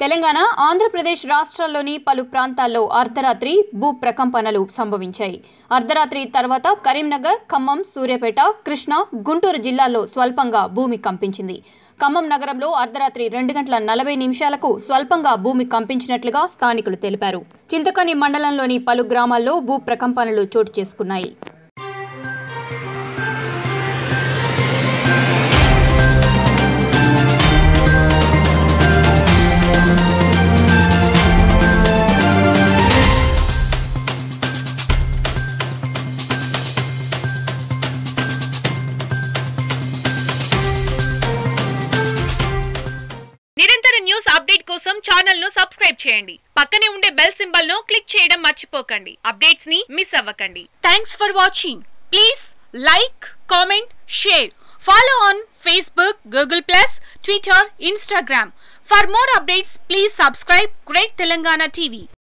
తెలంగాణ ఆంధ్రప్రదేశ్ రాష్ట్రాల్లోని పలు ప్రాంతాల్లో అర్ధరాత్రి భూ ప్రకంపనలు సంభవించాయి అర్ధరాత్రి తర్వాత కరీంనగర్ ఖమ్మం సూర్యాపేట కృష్ణా గుంటూరు జిల్లాల్లో స్వల్పంగా భూమి కంపించింది ఖమ్మం నగరంలో అర్ధరాత్రి రెండు గంటల నలభై నిమిషాలకు స్వల్పంగా భూమి కంపించినట్లుగా స్థానికులు తెలిపారు చింతకని మండలంలోని పలు గ్రామాల్లో భూ ప్రకంపనలు చోటు చేసుకున్నాయి నిరంతర న్యూస్ అప్డేట్ కోసం ఛానల్ ను సబ్స్క్రైబ్ చేయండి పక్కనే ఉండే బెల్ సింబల్ ను క్లిక్ చేయడం మర్చిపోకండి అప్డేట్స్ ని మిస్ అవ్వకండి thanks for watching please like comment share follow on Facebook Google plus Twitter Instagram for more updates please subscribe great Telangana TV